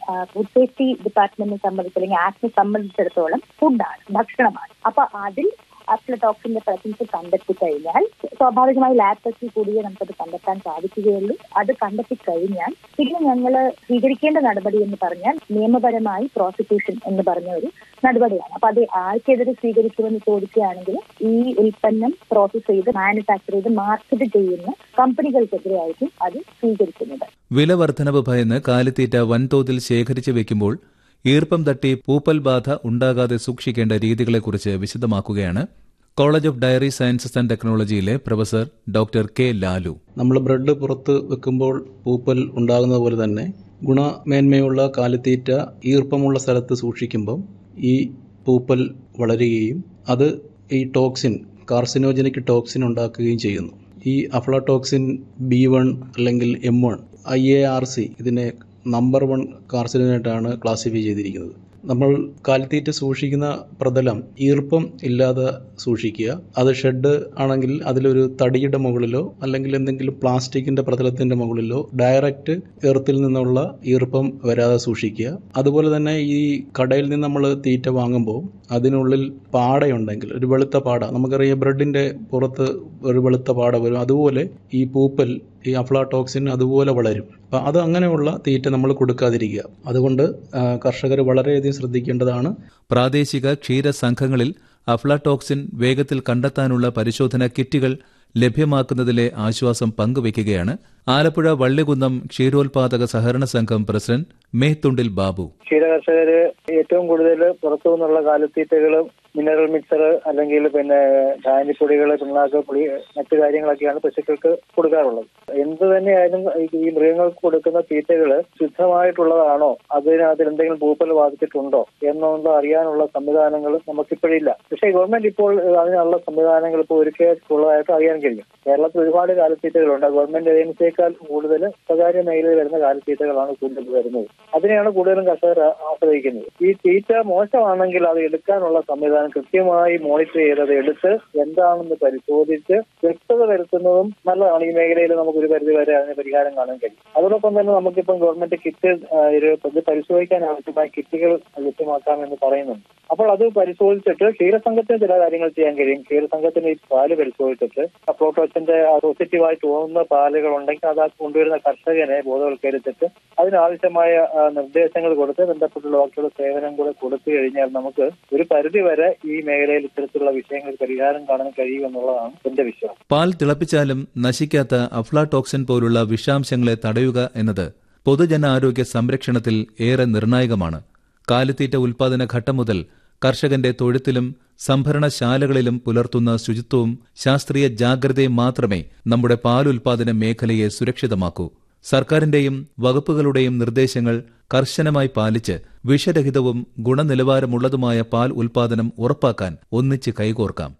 food safety ഡിപ്പാർട്ട്മെന്റിനെ സംബന്ധിച്ച് അല്ലെങ്കിൽ ആക്ടിനെ സംബന്ധിച്ചിടത്തോളം ഫുഡാണ് ഭക്ഷണമാണ് അപ്പൊ അതിൽ അഫ്ലടോക്സിന്റെ പ്രസൻസ് കണ്ടെത്തി കഴിഞ്ഞാൽ സ്വാഭാവികമായി ലാബ് ടെസ്റ്റിൽ കൂടിയേ നമുക്കത് കണ്ടെത്താൻ സാധിക്കുകയുള്ളൂ അത് കണ്ടെത്തി കഴിഞ്ഞാൽ പിന്നെ ഞങ്ങൾ സ്വീകരിക്കേണ്ട നടപടി എന്ന് പറഞ്ഞാൽ നിയമപരമായി പ്രോസിക്യൂഷൻ എന്ന് പറഞ്ഞ ഒരു നടപടിയാണ് അപ്പൊ അത് ആർക്കെതിരെ സ്വീകരിക്കുമെന്ന് ചോദിക്കുകയാണെങ്കിൽ ഈ ഉൽപ്പന്നം പ്രോസസ് ചെയ്ത് മാനുഫാക്ചർ ചെയ്ത് മാർക്കറ്റ് ചെയ്യുന്ന കമ്പനികൾക്കെതിരെയായിരിക്കും അത് സ്വീകരിക്കുന്നത് വില വർധനവ് ഭയന്ന് കാലിത്തീറ്റ വൻതോതിൽ ശേഖരിച്ചു വെക്കുമ്പോൾ ഈർപ്പം തട്ടി പൂപ്പൽ ബാധ ഉണ്ടാകാതെ സൂക്ഷിക്കേണ്ട രീതികളെക്കുറിച്ച് വിശദമാക്കുകയാണ് college of dairy sciences and ടെക്നോളജിയിലെ പ്രൊഫസർ ഡോക്ടർ കെ ലാലു നമ്മൾ ബ്രെഡ് പുറത്ത് വെക്കുമ്പോൾ പൂപ്പൽ ഉണ്ടാകുന്നത് പോലെ തന്നെ ഗുണമേന്മയുള്ള കാലിത്തീറ്റ ഈർപ്പമുള്ള സ്ഥലത്ത് സൂക്ഷിക്കുമ്പം ഈ പൂപ്പൽ വളരുകയും അത് ഈ ടോക്സിൻ കാർസിനോജനിക് ടോക്സിൻ ഉണ്ടാക്കുകയും ചെയ്യുന്നു ഈ അഫ്ലടോക്സിൻ ബി വൺ അല്ലെങ്കിൽ M one I A R C ഇതിനെ നമ്പർ വൺ കാർസിനായിട്ടാണ് ക്ലാസിഫൈ ചെയ്തിരിക്കുന്നത് നമ്മൾ കാലിത്തീറ്റ സൂക്ഷിക്കുന്ന പ്രതലം ഈർപ്പം ഇല്ലാതെ സൂക്ഷിക്കുക അത് ഷെഡ് ആണെങ്കിൽ അതിലൊരു തടിയുടെ മുകളിലോ അല്ലെങ്കിൽ എന്തെങ്കിലും പ്ലാസ്റ്റിക്കിന്റെ പ്രതലത്തിന്റെ മുകളിലോ ഡയറക്റ്റ് എർത്തിൽ നിന്നുള്ള ഈർപ്പം വരാതെ സൂക്ഷിക്കുക അതുപോലെ തന്നെ ഈ കടയിൽ നിന്ന് നമ്മൾ തീറ്റ വാങ്ങുമ്പോൾ അതിനുള്ളിൽ പാടയുണ്ടെങ്കിൽ ഒരു വെളുത്ത പാട നമുക്കറിയാം ബ്രെഡിന്റെ പുറത്ത് ഒരു വെളുത്ത പാട വരും അതുപോലെ ഈ പൂപ്പൽ ഈ അഫ്ലാടോക്സിൻ അതുപോലെ വളരും അപ്പം അത് അങ്ങനെയുള്ള തീറ്റ നമ്മൾ കൊടുക്കാതിരിക്കുക അതുകൊണ്ട് കർഷകർ വളരെയധികം ശ്രദ്ധിക്കേണ്ടതാണ് പ്രാദേശിക ക്ഷീരസംഘങ്ങളിൽ അഫ്ലാടോക്സിൻ വേഗത്തിൽ കണ്ടെത്താനുള്ള പരിശോധന കിറ്റുകൾ ലഭ്യമാക്കുന്നതിലെ ആശ്വാസം പങ്കുവയ്ക്കുകയാണ് ആലപ്പുഴ വള്ളികുന്നം ക്ഷീരോത്പാദക സഹകരണ സംഘം പ്രസിഡന്റ് മേത്തുണ്ടിൽ ബാബു ക്ഷീരകർഷകര് ഏറ്റവും കൂടുതൽ പുറത്തു നിന്നുള്ള കാലിത്തീറ്റകളും മിനറൽ മിക്സർ അല്ലെങ്കിൽ പിന്നെ ധാന്യപ്പൊടികൾ പിണ്ണാക്ക് പൊടി മറ്റു കാര്യങ്ങളൊക്കെയാണ് പശുക്കൾക്ക് കൊടുക്കാറുള്ളത് എന്ത് തന്നെയായാലും ഈ മൃഗങ്ങൾക്ക് കൊടുക്കുന്ന തീറ്റകൾ ശുദ്ധമായിട്ടുള്ളതാണോ അതിനകത്ത് എന്തെങ്കിലും പൂപ്പൽ ബാധിച്ചിട്ടുണ്ടോ എന്നൊന്നും അറിയാനുള്ള സംവിധാനങ്ങൾ നമുക്കിപ്പോഴില്ല പക്ഷേ ഗവൺമെന്റ് ഇപ്പോൾ അതിനുള്ള സംവിധാനങ്ങൾ ഇപ്പോൾ ഒരുക്കിയിട്ടുള്ളതായിട്ട് അറിയാൻ കഴിയും കേരളത്തിൽ ഒരുപാട് കാലിത്തീറ്റകളുണ്ട് ഗവൺമെന്റ് ഏജൻസിയേക്കാൾ കൂടുതൽ സ്വകാര്യ മേഖലയിൽ വരുന്ന കാലിത്തീറ്റകളാണ് കൂടുതൽ വരുന്നത് അതിനെയാണ് കൂടുതലും കർഷകർ ആശ്രയിക്കുന്നത് ഈ തീറ്റ മോശമാണെങ്കിൽ അത് എടുക്കാനുള്ള സംവിധാനം കൃത്യമായി മോണിറ്റർ ചെയ്ത് അത് എടുത്ത് എന്താണെന്ന് പരിശോധിച്ച് വ്യക്തത വരുത്തുന്നതും നല്ലതാണ് ഈ മേഖലയിൽ നമുക്ക് ഒരു പരിധി വരെ അതിന് പരിഹാരം കാണാൻ കഴിയും അതോടൊപ്പം തന്നെ നമുക്കിപ്പം ഗവൺമെന്റ് കിറ്റ് ഇത് പരിശോധിക്കാൻ ആവശ്യമായ കിറ്റുകൾ ലഭ്യമാക്കാമെന്ന് പറയുന്നുണ്ട് അപ്പോൾ അത് പരിശോധിച്ചിട്ട് ക്ഷീരസംഘത്തിന് ചില കാര്യങ്ങൾ ചെയ്യാൻ കഴിയും ക്ഷീരസംഘത്തിന് ഈ പാല് പരിശോധിച്ചിട്ട് പ്രോട്ടോസിന്റെ പോസിറ്റീവായി തോന്നുന്ന പാലുകൾ ഉണ്ടെങ്കിൽ അത് കൊണ്ടുവരുന്ന കർഷകനെ ബോധവൽക്കരിച്ചിട്ട് അതിനാവശ്യമായ നിർദ്ദേശങ്ങൾ കൊടുത്ത് ബന്ധപ്പെട്ട ഡോക്ടറുടെ സേവനം കൂടെ കൊടുത്തു കഴിഞ്ഞാൽ നമുക്ക് ഒരു പരിധി വരെ ഈ മേഖലയിൽ ഇത്തരത്തിലുള്ള വിഷയങ്ങൾ പരിഹാരം കാണാൻ കഴിയുമെന്നുള്ളതാണ് എന്റെ വിശ്വാസം പാൽ തിളപ്പിച്ചാലും നശിക്കാത്ത അഫ്ലാടോക്സിൻ പോലുള്ള വിഷാംശങ്ങളെ തടയുക എന്നത് പൊതുജനാരോഗ്യ സംരക്ഷണത്തിൽ ഏറെ നിർണായകമാണ് കാലിത്തീറ്റ ഉൽപാദന ഘട്ടം മുതൽ കർഷകന്റെ തൊഴുത്തിലും സംഭരണശാലകളിലും പുലർത്തുന്ന ശുചിത്വവും ശാസ്ത്രീയ ജാഗ്രതയും മാത്രമേ നമ്മുടെ പാലുൽപാദന മേഖലയെ സുരക്ഷിതമാക്കൂ സർക്കാരിന്റെയും വകുപ്പുകളുടെയും നിർദ്ദേശങ്ങൾ കർശനമായി പാലിച്ച് വിഷരഹിതവും ഗുണനിലവാരമുള്ളതുമായ പാൽ ഉൽപാദനം ഉറപ്പാക്കാൻ ഒന്നിച്ച് കൈകോർക്കാം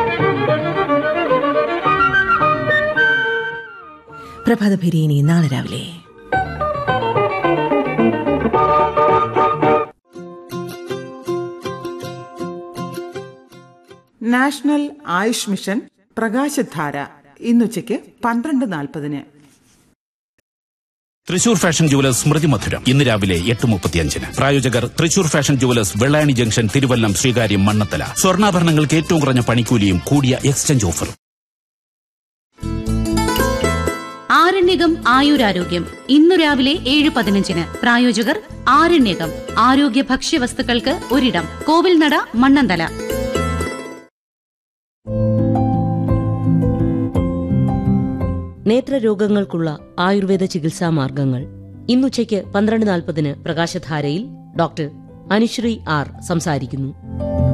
പ്രഭാതഭേരി നാളെ രാവിലെ നാഷണൽ ആയുഷ് മിഷൻ പ്രകാശധാര ഇന്നുച്ചയ്ക്ക് പന്ത്രണ്ട് നാൽപ്പതിന് തൃശൂർ ഫാഷൻ ജുവലേഴ്സ് സ്മൃതി മധുരം ഇന്ന് രാവിലെ എട്ട് മുപ്പത്തിയഞ്ചിന് പ്രായോജകർ Thrissur fashion jewellers Vellayani junction Thiruvallam Sreekaryam Mannathala സ്വർണ്ണാഭരണങ്ങൾക്ക് ഏറ്റവും കുറഞ്ഞ പണിക്കൂലിയും കൂടിയ എക്സ്ചേഞ്ച് ഓഫറും ആരണ്യകം ആയുരാരോഗ്യം ഇന്നു രാവിലെ ഏഴ് പതിനഞ്ചിന് പ്രായോജകർ ആരണ്യകം ആരോഗ്യ ഭക്ഷ്യവസ്തുക്കൾക്ക് ഒരിടം കോവിൽനട മണ്ണന്തല നേത്രരോഗങ്ങൾക്കുള്ള ആയുർവേദ ചികിത്സാ മാർഗങ്ങൾ ഇന്നുച്ചയ്ക്ക് പന്ത്രണ്ട് നാൽപ്പതിന് പ്രകാശധാരയിൽ ഡോക്ടർ അനുശ്രീ ആർ സംസാരിക്കുന്നു